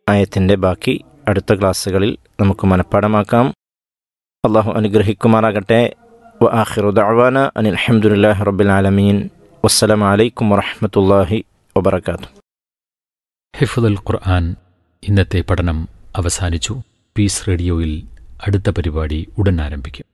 ആയത്തിൻ്റെ ബാക്കി അടുത്ത ക്ലാസ്സുകളിൽ നമുക്ക് മനഃപ്പാടമാക്കാം അള്ളാഹു അനുഗ്രഹിക്കുമാറാകട്ടെ വ ആഖിറു ദഅവാന അനിൽ അൽഹംദുലില്ലാഹി റബ്ബിൽ ആലമീൻ വസ്സലാമു അലൈക്കും വറഹ്മത്തുള്ളാഹി വബറകാതുഹു ഹിഫുദുൽ ഖുർആൻ ഇന്നത്തെ പഠനം അവസാനിച്ചു പീസ് റേഡിയോയിൽ അടുത്ത പരിപാടി ഉടൻ ആരംഭിക്കും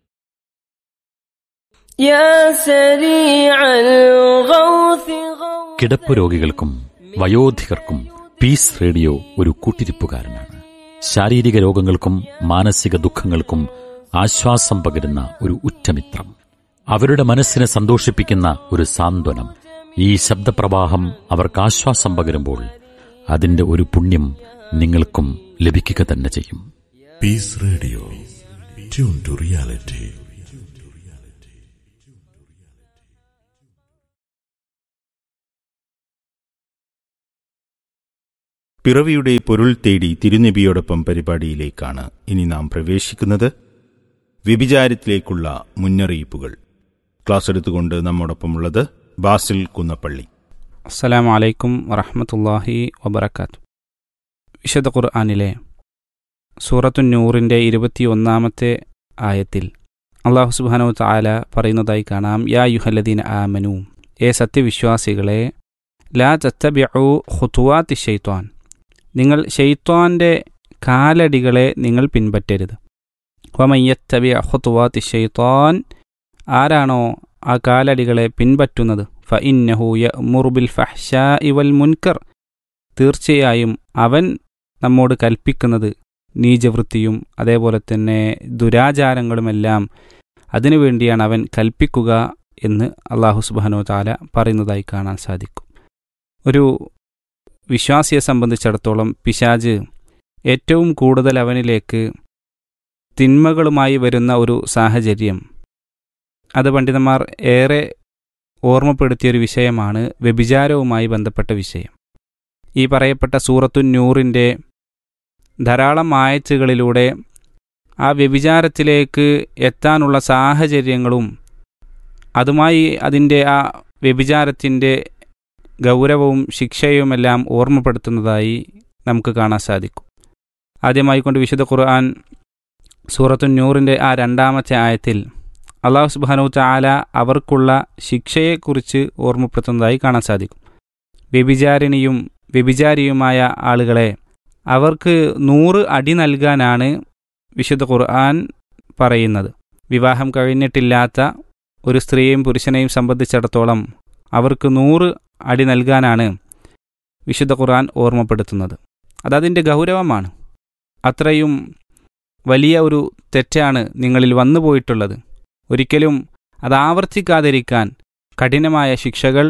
يا سريع الغوث غوث കിടപ്പ് രോഗികൾക്കും വയോധികർക്കും പീസ് റേഡിയോ ഒരു കൂട്ടിരിപ്പുകാരനാണ് ശാരീരിക രോഗങ്ങൾക്കും മാനസിക ദുഃഖങ്ങൾക്കും ആശ്വാസം പകരുന്ന ഒരു ഉറ്റമിത്രം അവരുടെ മനസ്സിനെ സന്തോഷിപ്പിക്കുന്ന ഒരു സാന്ത്വനം ഈ ശബ്ദപ്രവാഹം അവർക്ക് ആശ്വാസം പകരുമ്പോൾ അതിന്റെ ഒരു പുണ്യം നിങ്ങൾക്കും ലഭിക്കുക തന്നെ ചെയ്യും Peace Radio. Tune to reality. പിറവിയുടെ പൊരുൾ തേടി തിരുനബിയോടൊപ്പം പരിപാടിയിലേക്കാണ് ഇനി നാം പ്രവേശിക്കുന്നത് വ്യഭിചാരത്തിലേക്കുള്ള മുന്നറിയിപ്പുകൾ ക്ലാസ് എടുത്തുകൊണ്ട് നമ്മോടൊപ്പമുള്ളത് ബാസിൽ കുന്നപ്പള്ളി അസ്സലാം വലൈക്കും വറഹമത്തല്ലാഹി വബർക്കാത്തു വിശുദ്ധ ഖുർആാനിലെ സൂറത്തു നൂറിൻ്റെ ഇരുപത്തി ഒന്നാമത്തെ ആയത്തിൽ അള്ളാഹു സുബാനു താല പറയുന്നതായി കാണാം യാ യുഹല്ലദീൻ ആമനു ഏ സത്യവിശ്വാസികളെ ലാ തത്തബിഉ ഖുതുവാത്തി ഷെയ്ത്വാൻ നിങ്ങൾ ഷെയ്ത്വാൻ്റെ കാലടികളെ നിങ്ങൾ പിൻപറ്റരുത് വമയ്യത്തബി ഖുതുവാത്തി ഷെയ്ത്വാൻ ആരാണോ ആ കാലടികളെ പിൻപറ്റുന്നത് ഫ ഇന്നഹു യമുറുബിൽ ഫഹ്ഷാ ഇവൽ മുൻകർ തീർച്ചയായും അവൻ നമ്മോട് കൽപ്പിക്കുന്നത് നീചവൃത്തിയും അതേപോലെ തന്നെ ദുരാചാരങ്ങളുമെല്ലാം അതിനുവേണ്ടിയാണ് അവൻ കൽപ്പിക്കുക എന്ന് അള്ളാഹു സുബാനോ താല പറയുന്നതായി കാണാൻ സാധിക്കും ഒരു വിശ്വാസിയെ സംബന്ധിച്ചിടത്തോളം പിശാജ് ഏറ്റവും കൂടുതൽ അവനിലേക്ക് തിന്മകളുമായി വരുന്ന ഒരു സാഹചര്യം അത് പണ്ഡിതന്മാർ ഏറെ ഓർമ്മപ്പെടുത്തിയൊരു വിഷയമാണ് വ്യഭിചാരവുമായി ബന്ധപ്പെട്ട വിഷയം ഈ പറയപ്പെട്ട സൂറത്തു നൂറിൻ്റെ ധാരാളം ആയത്തുകളിലൂടെ ആ വ്യഭിചാരത്തിലേക്ക് എത്താനുള്ള സാഹചര്യങ്ങളും അതുമായി അതിൻ്റെ ആ വ്യഭിചാരത്തിൻ്റെ ഗൗരവവും ശിക്ഷയുമെല്ലാം ഓർമ്മപ്പെടുത്തുന്നതായി നമുക്ക് കാണാൻ സാധിക്കും ആദ്യമായി കൊണ്ട് വിശുദ്ധ ഖുർആൻ സൂറത്തു നൂറിൻ്റെ ആ രണ്ടാമത്തെ ആയത്തിൽ അള്ളാഹു സുബാനു ചാല അവർക്കുള്ള ശിക്ഷയെക്കുറിച്ച് ഓർമ്മപ്പെടുത്തുന്നതായി കാണാൻ സാധിക്കും വ്യഭിചാരിണിയും വ്യഭിചാരിയുമായ ആളുകളെ അവർക്ക് നൂറ് അടി നൽകാനാണ് വിശുദ്ധ ഖുർആൻ പറയുന്നത് വിവാഹം കഴിഞ്ഞിട്ടില്ലാത്ത ഒരു സ്ത്രീയും പുരുഷനെയും സംബന്ധിച്ചിടത്തോളം അവർക്ക് നൂറ് അടി നൽകാനാണ് വിശുദ്ധ ഖുർആൻ ഓർമ്മപ്പെടുത്തുന്നത് അതതിൻ്റെ ഗൗരവമാണ് അത്രയും വലിയ ഒരു തെറ്റാണ് നിങ്ങളിൽ വന്നു പോയിട്ടുള്ളത് ഒരിക്കലും അത് ആവർത്തിക്കാതിരിക്കാൻ കഠിനമായ ശിക്ഷകൾ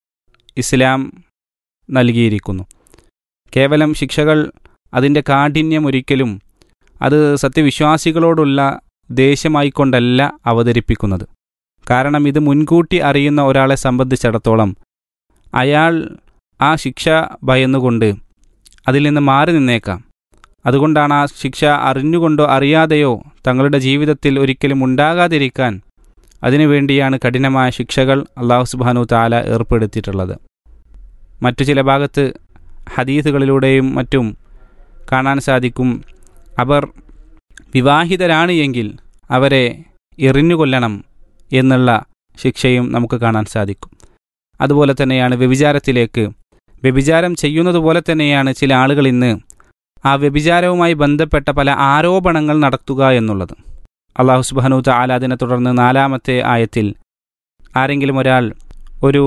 ഇസ്ലാം നൽകിയിരിക്കുന്നു കേവലം ശിക്ഷകൾ അതിൻ്റെ കാഠിന്യം ഒരിക്കലും അത് സത്യവിശ്വാസികളോടുള്ള ദേഷ്യമായിക്കൊണ്ടല്ല അവതരിപ്പിക്കുന്നത് കാരണം ഇത് മുൻകൂട്ടി അറിയുന്ന ഒരാളെ സംബന്ധിച്ചിടത്തോളം അയാൾ ആ ശിക്ഷ ഭയന്നുകൊണ്ട് അതിൽ നിന്ന് മാറി നിന്നേക്കാം അതുകൊണ്ടാണ് ആ ശിക്ഷ അറിഞ്ഞുകൊണ്ടോ അറിയാതെയോ തങ്ങളുടെ ജീവിതത്തിൽ ഒരിക്കലും ഉണ്ടാകാതിരിക്കാൻ അതിനുവേണ്ടിയാണ് കഠിനമായ ശിക്ഷകൾ അള്ളാഹു സുബാനു താല ഏർപ്പെടുത്തിയിട്ടുള്ളത് മറ്റു ചില ഭാഗത്ത് ഹദീസുകളിലൂടെയും മറ്റും കാണാൻ സാധിക്കും അവർ വിവാഹിതരാണ് എങ്കിൽ അവരെ എറിഞ്ഞുകൊല്ലണം എന്നുള്ള ശിക്ഷയും നമുക്ക് കാണാൻ സാധിക്കും അതുപോലെ തന്നെയാണ് വ്യഭിചാരത്തിലേക്ക് വ്യഭിചാരം ചെയ്യുന്നത് പോലെ തന്നെയാണ് ചില ആളുകൾ ഇന്ന് ആ വ്യഭിചാരവുമായി ബന്ധപ്പെട്ട പല ആരോപണങ്ങൾ നടത്തുക എന്നുള്ളത് അള്ളാഹു സുബാനു താല അതിനെ തുടർന്ന് നാലാമത്തെ ആയത്തിൽ ആരെങ്കിലും ഒരാൾ ഒരു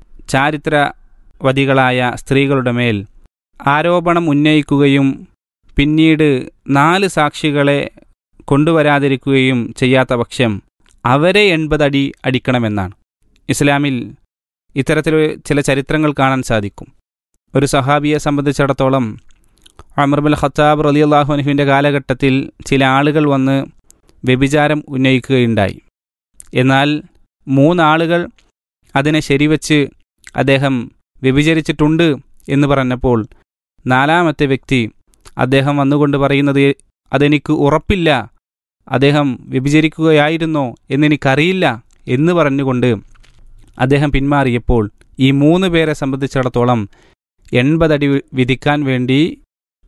ചാരിത്രവതികളായ സ്ത്രീകളുടെ മേൽ ആരോപണം ഉന്നയിക്കുകയും പിന്നീട് നാല് സാക്ഷികളെ കൊണ്ടുവരാതിരിക്കുകയും ചെയ്യാത്ത പക്ഷം അവരെ എൺപതടി അടിക്കണമെന്നാണ് ഇസ്ലാമിൽ ഇത്തരത്തിൽ ചില ചരിത്രങ്ങൾ കാണാൻ സാധിക്കും ഒരു സഹാബിയെ സംബന്ധിച്ചിടത്തോളം അമർബുൽ ഖത്താബ് റലി അള്ളാഹുനുവിൻ്റെ കാലഘട്ടത്തിൽ ചില ആളുകൾ വന്ന് വ്യഭിചാരം ഉന്നയിക്കുകയുണ്ടായി എന്നാൽ മൂന്നാളുകൾ അതിനെ ശരിവച്ച് അദ്ദേഹം വ്യഭിചരിച്ചിട്ടുണ്ട് എന്ന് പറഞ്ഞപ്പോൾ നാലാമത്തെ വ്യക്തി അദ്ദേഹം വന്നുകൊണ്ട് പറയുന്നത് അതെനിക്ക് ഉറപ്പില്ല അദ്ദേഹം വ്യഭിചരിക്കുകയായിരുന്നോ എന്നെനിക്കറിയില്ല എന്ന് പറഞ്ഞുകൊണ്ട് അദ്ദേഹം പിന്മാറിയപ്പോൾ ഈ മൂന്ന് പേരെ സംബന്ധിച്ചിടത്തോളം എൺപതടി വിധിക്കാൻ വേണ്ടി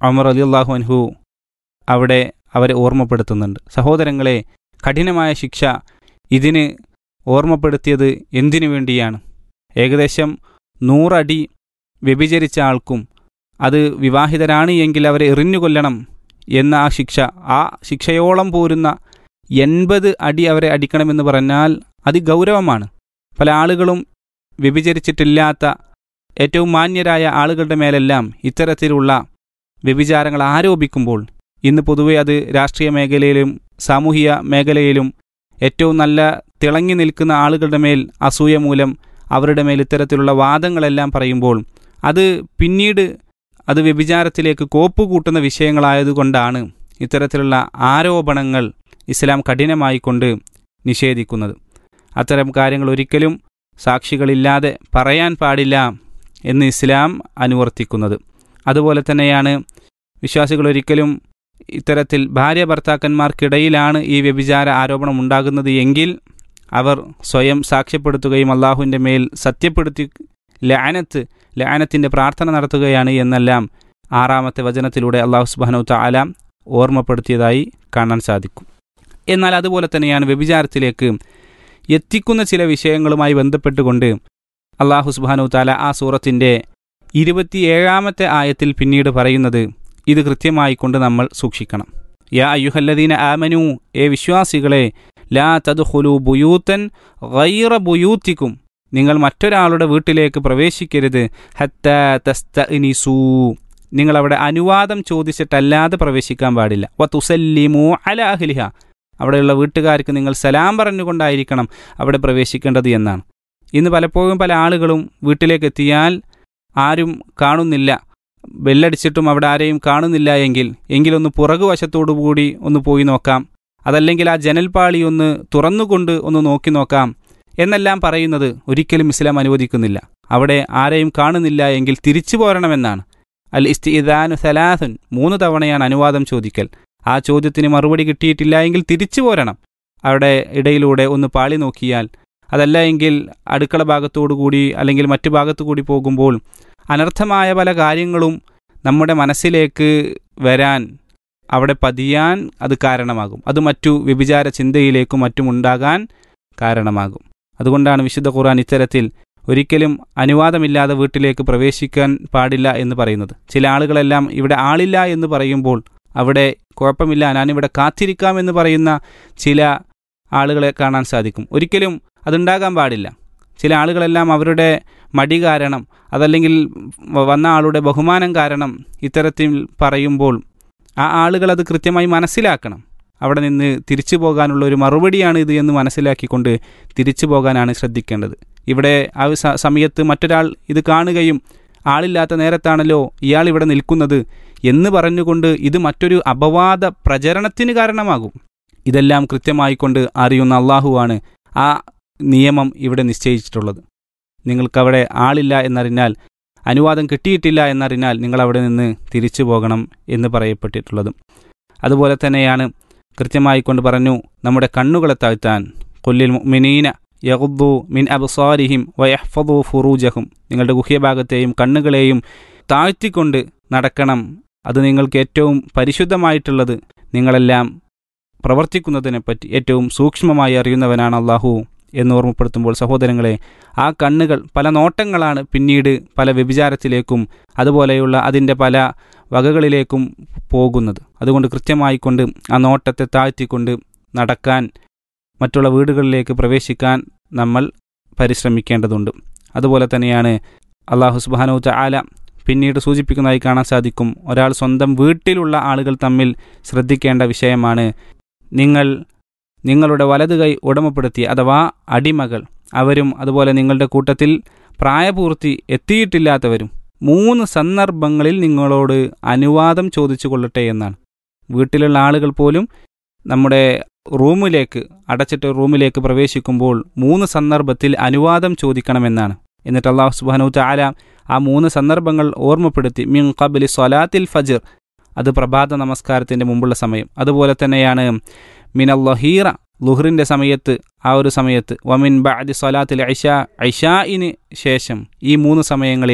അമർ അലി അള്ളാഹു അൻഹു അവിടെ അവരെ ഓർമ്മപ്പെടുത്തുന്നുണ്ട് സഹോദരങ്ങളെ കഠിനമായ ശിക്ഷ ഇതിന് ഓർമ്മപ്പെടുത്തിയത് എന്തിനു വേണ്ടിയാണ് ഏകദേശം നൂറടി വ്യഭിചരിച്ച ആൾക്കും അത് വിവാഹിതരാണ് എങ്കിൽ അവരെ എറിഞ്ഞു കൊല്ലണം എന്ന ആ ശിക്ഷ ആ ശിക്ഷയോളം പോരുന്ന എൺപത് അടി അവരെ അടിക്കണമെന്ന് പറഞ്ഞാൽ അതിഗൗരവമാണ് പല ആളുകളും വ്യഭിചരിച്ചിട്ടില്ലാത്ത ഏറ്റവും മാന്യരായ ആളുകളുടെ മേലെല്ലാം ഇത്തരത്തിലുള്ള വ്യഭിചാരങ്ങൾ ആരോപിക്കുമ്പോൾ ഇന്ന് പൊതുവെ അത് രാഷ്ട്രീയ മേഖലയിലും സാമൂഹിക മേഖലയിലും ഏറ്റവും നല്ല തിളങ്ങി നിൽക്കുന്ന ആളുകളുടെ മേൽ അസൂയ മൂലം അവരുടെ മേൽ ഇത്തരത്തിലുള്ള വാദങ്ങളെല്ലാം പറയുമ്പോൾ അത് പിന്നീട് അത് വ്യഭിചാരത്തിലേക്ക് കോപ്പ് കൂട്ടുന്ന വിഷയങ്ങളായതുകൊണ്ടാണ് ഇത്തരത്തിലുള്ള ആരോപണങ്ങൾ ഇസ്ലാം കഠിനമായി കൊണ്ട് നിഷേധിക്കുന്നത് അത്തരം കാര്യങ്ങൾ ഒരിക്കലും സാക്ഷികളില്ലാതെ പറയാൻ പാടില്ല എന്ന് ഇസ്ലാം അനുവർത്തിക്കുന്നത് അതുപോലെ തന്നെയാണ് വിശ്വാസികൾ ഒരിക്കലും ഇത്തരത്തിൽ ഭാര്യ ഭർത്താക്കന്മാർക്കിടയിലാണ് ഈ വ്യഭിചാര ആരോപണം ഉണ്ടാകുന്നത് എങ്കിൽ അവർ സ്വയം സാക്ഷ്യപ്പെടുത്തുകയും അള്ളാഹുവിൻ്റെ മേൽ സത്യപ്പെടുത്തി ലാനത്ത് ലാനത്തിൻ്റെ പ്രാർത്ഥന നടത്തുകയാണ് എന്നെല്ലാം ആറാമത്തെ വചനത്തിലൂടെ അള്ളാഹു സുബാനു താല ഓർമ്മപ്പെടുത്തിയതായി കാണാൻ സാധിക്കും എന്നാൽ അതുപോലെ തന്നെയാണ് വ്യഭിചാരത്തിലേക്ക് എത്തിക്കുന്ന ചില വിഷയങ്ങളുമായി ബന്ധപ്പെട്ടുകൊണ്ട് അള്ളാഹു സുബാനു താല ആ സൂറത്തിൻ്റെ ഇരുപത്തിയേഴാമത്തെ ആയത്തിൽ പിന്നീട് പറയുന്നത് ഇത് കൃത്യമായി കൊണ്ട് നമ്മൾ സൂക്ഷിക്കണം യാ അയ്യുഹല്ലദീന ആമനു ഏ വിശ്വാസികളെ ലാ തദ്ഖുലു ബുയൂത്തൻ ഗൈറ ബുയൂത്തിക്കും നിങ്ങൾ മറ്റൊരാളുടെ വീട്ടിലേക്ക് പ്രവേശിക്കരുത് ഹത്ത തസ്തഇനിസൂ നിങ്ങൾ അവിടെ അനുവാദം ചോദിച്ചിട്ടല്ലാതെ പ്രവേശിക്കാൻ പാടില്ല വ തുസല്ലിമു അല അഹ്ലിഹ അവിടെയുള്ള വീട്ടുകാർക്ക് നിങ്ങൾ സലാം പറഞ്ഞുകൊണ്ടായിരിക്കണം അവിടെ പ്രവേശിക്കേണ്ടത് എന്നാണ് ഇന്ന് പലപ്പോഴും പല ആളുകളും വീട്ടിലേക്ക് എത്തിയാൽ ആരും കാണുന്നില്ല ബെല്ലടിച്ചിട്ടും അവിടെ ആരെയും കാണുന്നില്ല എങ്കിൽ എങ്കിലൊന്ന് പുറകുവശത്തോടു കൂടി ഒന്ന് പോയി നോക്കാം അതല്ലെങ്കിൽ ആ ജനൽപാളി ഒന്ന് തുറന്നുകൊണ്ട് ഒന്ന് നോക്കി നോക്കാം എന്നെല്ലാം പറയുന്നത് ഒരിക്കലും ഇസ്ലാം അനുവദിക്കുന്നില്ല അവിടെ ആരെയും കാണുന്നില്ല എങ്കിൽ തിരിച്ചു പോരണമെന്നാണ് അൽ ഇസ്തിദാനു സലാഹുൻ മൂന്ന് തവണയാണ് അനുവാദം ചോദിക്കൽ ആ ചോദ്യത്തിന് മറുപടി കിട്ടിയിട്ടില്ല എങ്കിൽ തിരിച്ചു പോരണം അവിടെ ഇടയിലൂടെ ഒന്ന് പാളി നോക്കിയാൽ അതല്ല എങ്കിൽ അടുക്കള ഭാഗത്തോടു കൂടി അല്ലെങ്കിൽ മറ്റു ഭാഗത്തു കൂടി പോകുമ്പോൾ അനർത്ഥമായ പല കാര്യങ്ങളും നമ്മുടെ മനസ്സിലേക്ക് വരാൻ അവിടെ പതിയാൻ അത് കാരണമാകും അത് മറ്റു വ്യഭിചാര ചിന്തയിലേക്കും മറ്റും ഉണ്ടാകാൻ കാരണമാകും അതുകൊണ്ടാണ് വിശുദ്ധ ഖുർആൻ ഇത്തരത്തിൽ ഒരിക്കലും അനുവാദമില്ലാതെ വീട്ടിലേക്ക് പ്രവേശിക്കാൻ പാടില്ല എന്ന് പറയുന്നത് ചില ആളുകളെല്ലാം ഇവിടെ ആളില്ല എന്ന് പറയുമ്പോൾ അവിടെ കുഴപ്പമില്ല ഞാനിവിടെ കാത്തിരിക്കാം എന്ന് പറയുന്ന ചില ആളുകളെ കാണാൻ സാധിക്കും ഒരിക്കലും അതുണ്ടാകാൻ പാടില്ല ചില ആളുകളെല്ലാം അവരുടെ മടി കാരണം അതല്ലെങ്കിൽ വന്ന ആളുടെ ബഹുമാനം കാരണം ഇത്തരത്തിൽ പറയുമ്പോൾ ആ ആളുകൾ അത് കൃത്യമായി മനസ്സിലാക്കണം അവിടെ നിന്ന് തിരിച്ചു പോകാനുള്ള ഒരു മറുപടിയാണ് ഇത് എന്ന് മനസ്സിലാക്കിക്കൊണ്ട് തിരിച്ചു പോകാനാണ് ശ്രദ്ധിക്കേണ്ടത് ഇവിടെ ആ സ- സമയത്ത് മറ്റൊരാൾ ഇത് കാണുകയും ആളില്ലാത്ത നേരത്താണല്ലോ ഇയാൾ ഇവിടെ നിൽക്കുന്നത് എന്ന് പറഞ്ഞുകൊണ്ട് ഇത് മറ്റൊരു അപവാദ പ്രചരണത്തിന് കാരണമാകും ഇതെല്ലാം കൃത്യമായിക്കൊണ്ട് അറിയുന്ന അള്ളാഹുവാണ് ആ നിയമം ഇവിടെ നിശ്ചയിച്ചിട്ടുള്ളത് നിങ്ങൾക്കവിടെ ആളില്ല എന്നറിഞ്ഞാൽ അനുവാദം കിട്ടിയിട്ടില്ല എന്നറിഞ്ഞാൽ നിങ്ങൾ അവിടെ നിന്ന് തിരിച്ചു പോകണം എന്ന് പറയപ്പെട്ടിട്ടുള്ളത് അതുപോലെ തന്നെയാണ് കൃത്യമായി കൊണ്ട് പറഞ്ഞു നമ്മുടെ കണ്ണുകളെ താഴ്ത്താൻ കൊല്ലിൽ മിനീന യഹുദ്ദു മിൻ അബ്സാരിഹിം വയഹ്ഫദു ഫുറൂജഹും നിങ്ങളുടെ ഗുഹ്യഭാഗത്തെയും കണ്ണുകളെയും താഴ്ത്തിക്കൊണ്ട് നടക്കണം അത് നിങ്ങൾക്ക് ഏറ്റവും പരിശുദ്ധമായിട്ടുള്ളത് നിങ്ങളെല്ലാം പ്രവർത്തിക്കുന്നതിനെപ്പറ്റി ഏറ്റവും സൂക്ഷ്മമായി അറിയുന്നവനാണ് അള്ളാഹു എന്ന് ഓർമ്മപ്പെടുത്തുമ്പോൾ സഹോദരങ്ങളെ ആ കണ്ണുകൾ പല നോട്ടങ്ങളാണ് പിന്നീട് പല വ്യഭിചാരത്തിലേക്കും അതുപോലെയുള്ള അതിൻ്റെ പല വകകളിലേക്കും പോകുന്നത് അതുകൊണ്ട് കൃത്യമായിക്കൊണ്ട് ആ നോട്ടത്തെ താഴ്ത്തിക്കൊണ്ട് നടക്കാൻ മറ്റുള്ള വീടുകളിലേക്ക് പ്രവേശിക്കാൻ നമ്മൾ പരിശ്രമിക്കേണ്ടതുണ്ട് അതുപോലെ തന്നെയാണ് അള്ളാഹു സുബാനു ആല പിന്നീട് സൂചിപ്പിക്കുന്നതായി കാണാൻ സാധിക്കും ഒരാൾ സ്വന്തം വീട്ടിലുള്ള ആളുകൾ തമ്മിൽ ശ്രദ്ധിക്കേണ്ട വിഷയമാണ് നിങ്ങൾ നിങ്ങളുടെ വലതു കൈ ഉടമപ്പെടുത്തിയ അഥവാ അടിമകൾ അവരും അതുപോലെ നിങ്ങളുടെ കൂട്ടത്തിൽ പ്രായപൂർത്തി എത്തിയിട്ടില്ലാത്തവരും മൂന്ന് സന്ദർഭങ്ങളിൽ നിങ്ങളോട് അനുവാദം ചോദിച്ചു കൊള്ളട്ടെ എന്നാണ് വീട്ടിലുള്ള ആളുകൾ പോലും നമ്മുടെ റൂമിലേക്ക് അടച്ചിട്ട് റൂമിലേക്ക് പ്രവേശിക്കുമ്പോൾ മൂന്ന് സന്ദർഭത്തിൽ അനുവാദം ചോദിക്കണമെന്നാണ് എന്നിട്ട് അള്ളാഹു സുബാനു താല ആ മൂന്ന് സന്ദർഭങ്ങൾ ഓർമ്മപ്പെടുത്തി മിൻ കബിലി സ്വലാത്തിൽ ഫജർ അത് പ്രഭാത നമസ്കാരത്തിൻ്റെ മുമ്പുള്ള സമയം അതുപോലെ തന്നെയാണ് മിനൽ ലഹീറ ലുഹറിൻ്റെ സമയത്ത് ആ ഒരു സമയത്ത് വമിൻ ബഅദി സ്വലാത്തിൽ ഐഷ ഐഷായിന് ശേഷം ഈ മൂന്ന് സമയങ്ങളിൽ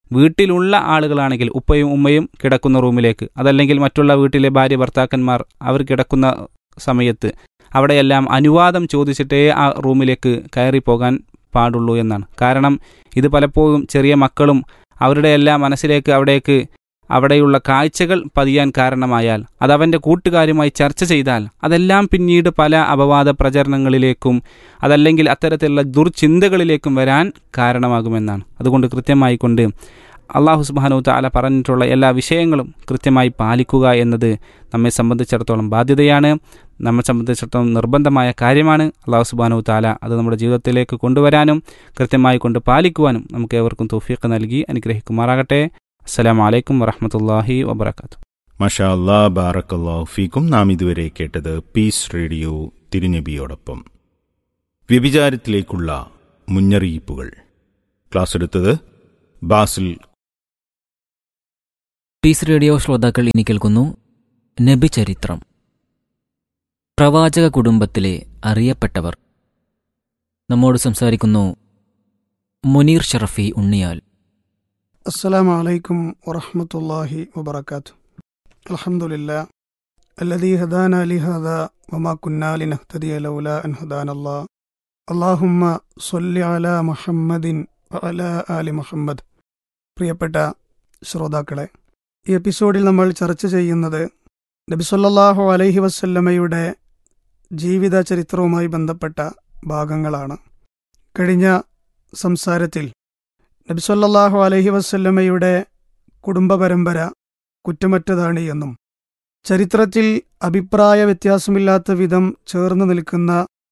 വീട്ടിലുള്ള ആളുകളാണെങ്കിൽ ഉപ്പയും ഉമ്മയും കിടക്കുന്ന റൂമിലേക്ക് അതല്ലെങ്കിൽ മറ്റുള്ള വീട്ടിലെ ഭാര്യ ഭർത്താക്കന്മാർ അവർ കിടക്കുന്ന സമയത്ത് അവിടെയെല്ലാം അനുവാദം ചോദിച്ചിട്ടേ ആ റൂമിലേക്ക് കയറി പോകാൻ പാടുള്ളൂ എന്നാണ് കാരണം ഇത് പലപ്പോഴും ചെറിയ മക്കളും അവരുടെ എല്ലാം മനസ്സിലേക്ക് അവിടേക്ക് അവിടെയുള്ള കാഴ്ചകൾ പതിയാൻ കാരണമായാൽ അതവൻ്റെ കൂട്ടുകാരുമായി ചർച്ച ചെയ്താൽ അതെല്ലാം പിന്നീട് പല അപവാദ പ്രചരണങ്ങളിലേക്കും അതല്ലെങ്കിൽ അത്തരത്തിലുള്ള ദുർചിന്തകളിലേക്കും വരാൻ കാരണമാകുമെന്നാണ് അതുകൊണ്ട് കൃത്യമായി കൊണ്ട് അള്ളാഹു സുബാനു താല പറഞ്ഞിട്ടുള്ള എല്ലാ വിഷയങ്ങളും കൃത്യമായി പാലിക്കുക എന്നത് നമ്മെ സംബന്ധിച്ചിടത്തോളം ബാധ്യതയാണ് നമ്മെ സംബന്ധിച്ചിടത്തോളം നിർബന്ധമായ കാര്യമാണ് അള്ളാഹു സുബാനു താല അത് നമ്മുടെ ജീവിതത്തിലേക്ക് കൊണ്ടുവരാനും കൃത്യമായി കൊണ്ട് പാലിക്കുവാനും നമുക്ക് ഏവർക്കും തോഫീഖ് നൽകി അനുഗ്രഹിക്കുമാറാകട്ടെ അസ്സലാമു അലൈക്കും വറഹമത്തല്ലാഹി വബർക്കാത്തു മഷാ അല്ലാ ബാറക്കല്ലാഹു ഫീക്കും നാം ഇതുവരെ കേട്ടത് പീസ് റേഡിയോ തിരുനബിയോടൊപ്പം വ്യഭിചാരത്തിലേക്കുള്ള മുന്നറിയിപ്പുകൾ ക്ലാസ് എടുത്തത് ബാസിൽ പീസ് റേഡിയോ ശ്രോതാക്കൾ ഇനി കേൾക്കുന്നു നബി ചരിത്രം പ്രവാചക കുടുംബത്തിലെ അറിയപ്പെട്ടവർ നമ്മോട് സംസാരിക്കുന്നു മുനീർ ഷറഫി ഉണ്ണിയാൽ السلام عليكم ورحمة الله وبركاته الحمد لله الذي هدانا لهذا وما كنا لنهتدي لولا أن هدانا الله اللهم صل على محمد وعلى آل محمد പ്രിയപ്പെട്ട ശ്രോതാക്കളെ ഈ എപ്പിസോഡിൽ നമ്മൾ ചർച്ച ചെയ്യുന്നത് നബിസൊല്ലാഹു അലൈഹി വസല്ലമയുടെ ജീവിത ചരിത്രവുമായി ബന്ധപ്പെട്ട ഭാഗങ്ങളാണ് കഴിഞ്ഞ സംസാരത്തിൽ നബിസൊല്ലാഹു അലഹി വസ്ല്ലമ്മയുടെ കുടുംബ പരമ്പര കുറ്റമറ്റതാണ് എന്നും ചരിത്രത്തിൽ അഭിപ്രായ വ്യത്യാസമില്ലാത്ത വിധം ചേർന്ന് നിൽക്കുന്ന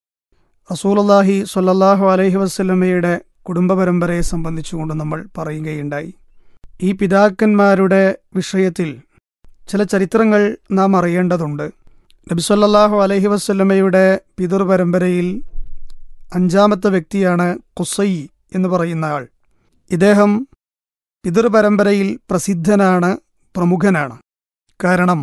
റസൂലല്ലാഹി സ്വല്ലല്ലാഹു അലൈഹി വസ്ല്ലമ്മയുടെ കുടുംബ പരമ്പരയെ സംബന്ധിച്ചുകൊണ്ട് നമ്മൾ പറയുകയുണ്ടായി ഈ പിതാക്കന്മാരുടെ വിഷയത്തിൽ ചില ചരിത്രങ്ങൾ നാം അറിയേണ്ടതുണ്ട് നബിസൊല്ലാഹു അലൈഹി വസ്ല്ലമ്മയുടെ പിതൃപരമ്പരയിൽ അഞ്ചാമത്തെ വ്യക്തിയാണ് കുസൈ എന്ന് പറയുന്ന ആൾ ഇദ്ദേഹം പിതൃപരമ്പരയിൽ പ്രസിദ്ധനാണ് പ്രമുഖനാണ് കാരണം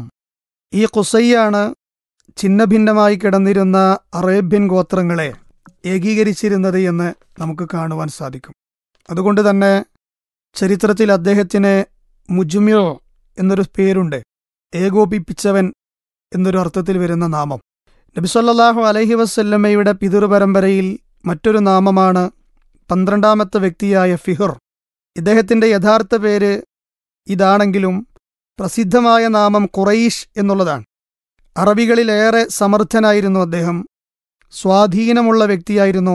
ഈ കുസയ്യാണ് ഛിന്നഭിന്നമായി കിടന്നിരുന്ന അറേബ്യൻ ഗോത്രങ്ങളെ ഏകീകരിച്ചിരുന്നത് എന്ന് നമുക്ക് കാണുവാൻ സാധിക്കും അതുകൊണ്ട് തന്നെ ചരിത്രത്തിൽ അദ്ദേഹത്തിന് മുജുമിയോ എന്നൊരു പേരുണ്ട് ഏകോപിപ്പിച്ചവൻ എന്നൊരു അർത്ഥത്തിൽ വരുന്ന നാമം നബിസൊല്ലാഹു അലഹി വസ്ല്ലമ്മയുടെ പിതൃപരമ്പരയിൽ മറ്റൊരു നാമമാണ് പന്ത്രണ്ടാമത്തെ വ്യക്തിയായ ഫിഹർ ഇദ്ദേഹത്തിന്റെ യഥാർത്ഥ പേര് ഇതാണെങ്കിലും പ്രസിദ്ധമായ നാമം ഖുറൈഷ് എന്നുള്ളതാണ് അറബികളിലേറെ സമർത്ഥനായിരുന്നു അദ്ദേഹം സ്വാധീനമുള്ള വ്യക്തിയായിരുന്നു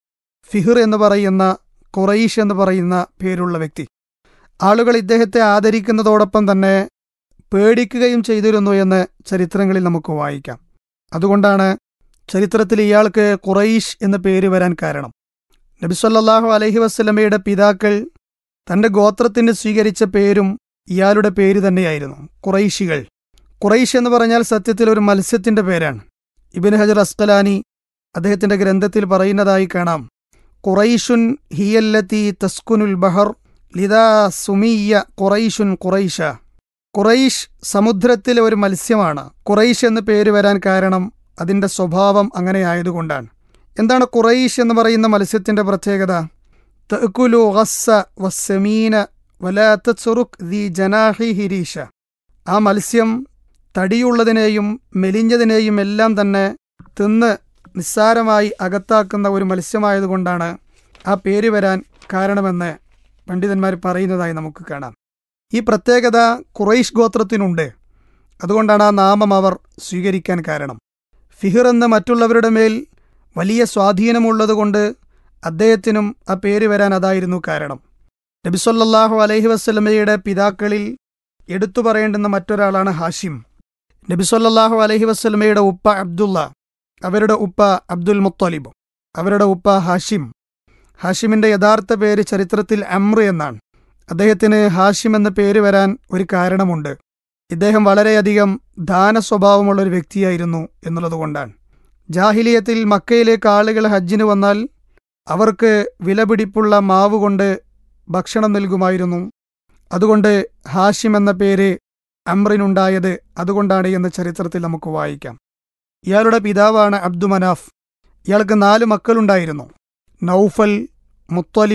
ഫിഹിർ എന്ന് പറയുന്ന ഖുറൈഷ് എന്ന് പറയുന്ന പേരുള്ള വ്യക്തി ആളുകൾ ഇദ്ദേഹത്തെ ആദരിക്കുന്നതോടൊപ്പം തന്നെ പേടിക്കുകയും ചെയ്തിരുന്നു എന്ന് ചരിത്രങ്ങളിൽ നമുക്ക് വായിക്കാം അതുകൊണ്ടാണ് ചരിത്രത്തിൽ ഇയാൾക്ക് ഖുറൈഷ് എന്ന പേര് വരാൻ കാരണം നബിസ്വല്ലാഹു അലഹി വസ്ലമയുടെ പിതാക്കൾ തന്റെ ഗോത്രത്തിന് സ്വീകരിച്ച പേരും ഇയാളുടെ പേര് തന്നെയായിരുന്നു ഖുറൈഷികൾ ഖുറൈഷ് എന്ന് പറഞ്ഞാൽ സത്യത്തിൽ ഒരു മത്സ്യത്തിന്റെ പേരാണ് ഇബിൻ ഹജർ അസ്കലാനി അദ്ദേഹത്തിന്റെ ഗ്രന്ഥത്തിൽ പറയുന്നതായി കാണാം ഖുറൈഷുൻ ഹിയല്ലത്തി തസ്കുനുൽ ബഹർ ലിതാ സുമിയ ഖുറൈഷുൻ ഖുറൈഷ ഖുറൈഷ് സമുദ്രത്തിലെ ഒരു മത്സ്യമാണ് ഖുറൈഷ് എന്ന് പേര് വരാൻ കാരണം അതിന്റെ സ്വഭാവം അങ്ങനെ ആയതുകൊണ്ടാണ് എന്താണ് ഖുറൈഷ് എന്ന് പറയുന്ന മത്സ്യത്തിന്റെ പ്രത്യേകത തഅ്കുലു ഗസ്സ വസ്സമീന വലാ തത്സുറുക് ദി ജനാഹി ഹിരീഷ ആ മത്സ്യം തടിയുള്ളതിനെയും മെലിഞ്ഞതിനെയും എല്ലാം തന്നെ തിന്ന് നിസ്സാരമായി അകത്താക്കുന്ന ഒരു മത്സ്യമായതുകൊണ്ടാണ് ആ പേര് വരാൻ കാരണമെന്ന് പണ്ഡിതന്മാർ പറയുന്നതായി നമുക്ക് കാണാം ഈ പ്രത്യേകത ഖുറൈഷ് ഗോത്രത്തിനുണ്ട് അതുകൊണ്ടാണ് ആ നാമം അവർ സ്വീകരിക്കാൻ കാരണം ഫിഹിർ എന്ന മറ്റുള്ളവരുടെ മേൽ വലിയ സ്വാധീനമുള്ളതുകൊണ്ട് അദ്ദേഹത്തിനും ആ പേര് വരാൻ അതായിരുന്നു കാരണം നബിസൊല്ലാഹു അലൈഹി വസ്ലമയുടെ പിതാക്കളിൽ എടുത്തു പറയേണ്ടുന്ന മറ്റൊരാളാണ് ഹാഷിം നബിസൊല്ലാഹു അലൈഹി വസ്ലമയുടെ ഉപ്പ അബ്ദുള്ള അവരുടെ ഉപ്പ അബ്ദുൽ മുത്തലിബ് അവരുടെ ഉപ്പ ഹാഷിം ഹാഷിമിന്റെ യഥാർത്ഥ പേര് ചരിത്രത്തിൽ അമ്ര എന്നാണ് അദ്ദേഹത്തിന് ഹാഷിം എന്ന പേര് വരാൻ ഒരു കാരണമുണ്ട് ഇദ്ദേഹം വളരെയധികം ദാന സ്വഭാവമുള്ള ഒരു വ്യക്തിയായിരുന്നു എന്നുള്ളതുകൊണ്ടാണ് ജാഹിലിയത്തിൽ മക്കയിലേക്ക് ആളുകൾ ഹജ്ജിന് വന്നാൽ അവർക്ക് വിലപിടിപ്പുള്ള മാവ് കൊണ്ട് ഭക്ഷണം നൽകുമായിരുന്നു അതുകൊണ്ട് ഹാഷിം എന്ന പേര് അമ്രിനുണ്ടായത് അതുകൊണ്ടാണ് എന്ന് ചരിത്രത്തിൽ നമുക്ക് വായിക്കാം ഇയാളുടെ പിതാവാണ് അബ്ദു മനാഫ് ഇയാൾക്ക് നാല് മക്കളുണ്ടായിരുന്നു നൗഫൽ മുത്തലിബ്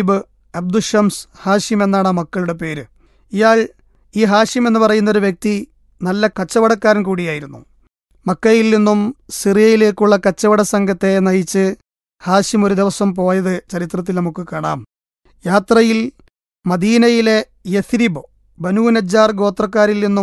അബ്ദുഷംസ് ഹാഷിം എന്നാണ് ആ മക്കളുടെ പേര് ഇയാൾ ഈ ഹാഷിം എന്ന് പറയുന്ന ഒരു വ്യക്തി നല്ല കച്ചവടക്കാരൻ കൂടിയായിരുന്നു മക്കയിൽ നിന്നും സിറിയയിലേക്കുള്ള കച്ചവട സംഘത്തെ നയിച്ച് ഹാഷിം ഒരു ദിവസം പോയത് ചരിത്രത്തിൽ നമുക്ക് കാണാം യാത്രയിൽ മദീനയിലെ യഥ്രിബ് ബനു നജ്ജാർ ഗോത്രക്കാരിൽ നിന്നും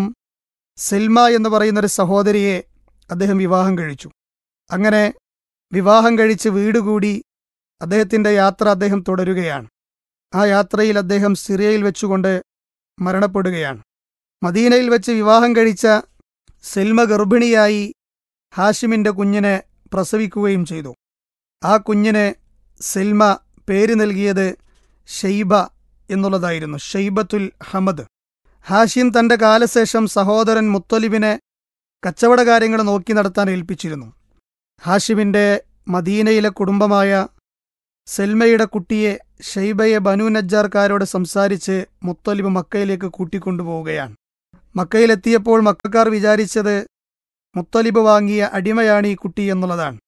സെൽമ എന്ന് പറയുന്ന ഒരു സഹോദരിയെ അദ്ദേഹം വിവാഹം കഴിച്ചു അങ്ങനെ വിവാഹം കഴിച്ച് വീട് കൂടി അദ്ദേഹത്തിന്റെ യാത്ര അദ്ദേഹം തുടരുകയാണ് ആ യാത്രയിൽ അദ്ദേഹം സിറിയയിൽ വെച്ചുകൊണ്ട് മരണപ്പെടുകയാണ് മദീനയിൽ വെച്ച് വിവാഹം കഴിച്ച സെൽമ ഗർഭിണിയായി ഹാഷിമിന്റെ കുഞ്ഞിനെ പ്രസവിക്കുകയും ചെയ്തു ആ കുഞ്ഞിന് സെൽമ പേര് നൽകിയത് ഷെയ്ബ എന്നുള്ളതായിരുന്നു ഷെയ്ബത്തുൽ ഹമദ് ഹാഷിം തന്റെ കാലശേഷം സഹോദരൻ മുത്തലിബിനെ കച്ചവട കാര്യങ്ങൾ നോക്കി നടത്താൻ ഏൽപ്പിച്ചിരുന്നു ഹാഷിമിന്റെ മദീനയിലെ കുടുംബമായ സെൽമയുടെ കുട്ടിയെ ഷെയ്ബയെ ബനു നജ്ജാർക്കാരോട് സംസാരിച്ച് മുത്തലിബ് മക്കയിലേക്ക് കൂട്ടിക്കൊണ്ടുപോവുകയാണ് മക്കയിലെത്തിയപ്പോൾ മക്കാർ വിചാരിച്ചത് മുത്തലിബ് വാങ്ങിയ അടിമയാണ് ഈ കുട്ടി എന്നുള്ളതാണ്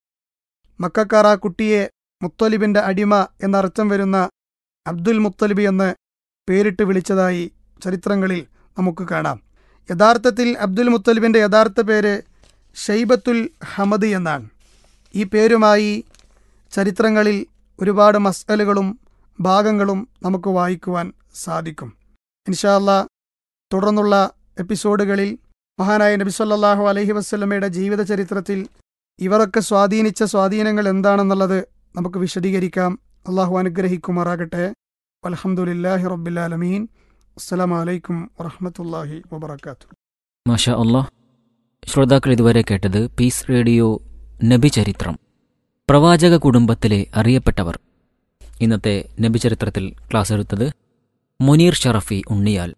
മക്കാർ ആ കുട്ടിയെ മുത്തലിബിന്റെ അടിമ എന്നർത്ഥം വരുന്ന അബ്ദുൽ മുത്തലിബ് എന്ന് പേരിട്ട് വിളിച്ചതായി ചരിത്രങ്ങളിൽ നമുക്ക് കാണാം യഥാർത്ഥത്തിൽ അബ്ദുൽ മുത്തലിബിന്റെ യഥാർത്ഥ പേര് ഷെയ്ബത്തുൽ ഹമദ് എന്നാണ് ഈ പേരുമായി ചരിത്രങ്ങളിൽ ഒരുപാട് മസ്അലുകളും ഭാഗങ്ങളും നമുക്ക് വായിക്കുവാൻ സാധിക്കും ഇൻഷാല്ല തുടർന്നുള്ള എപ്പിസോഡുകളിൽ മഹാനായ നബി സല്ലല്ലാഹു അലൈഹി വസ്ലമയുടെ ജീവിത ചരിത്രത്തിൽ ഇവരൊക്കെ സ്വാധീനിച്ച സ്വാധീനങ്ങൾ എന്താണെന്നുള്ളത് നമുക്ക് വിശദീകരിക്കാം അള്ളാഹു അനുഗ്രഹിക്കുമാറാകട്ടെ അലഹമുല്ലാഹി റബ്ബിലാലമീൻ അസ്സലാമു അലൈക്കും വറഹമത്തല്ലാഹി വബർക്കാത്തു മാഷാ അള്ളാഹ് ശ്രോതാക്കൾ ഇതുവരെ കേട്ടത് പീസ് റേഡിയോ നബി ചരിത്രം പ്രവാചക കുടുംബത്തിലെ അറിയപ്പെട്ടവർ ഇന്നത്തെ നബി ചരിത്രത്തിൽ ക്ലാസ് എടുത്തത് മുനീർ ഷറഫി ഉണ്ണിയാൽ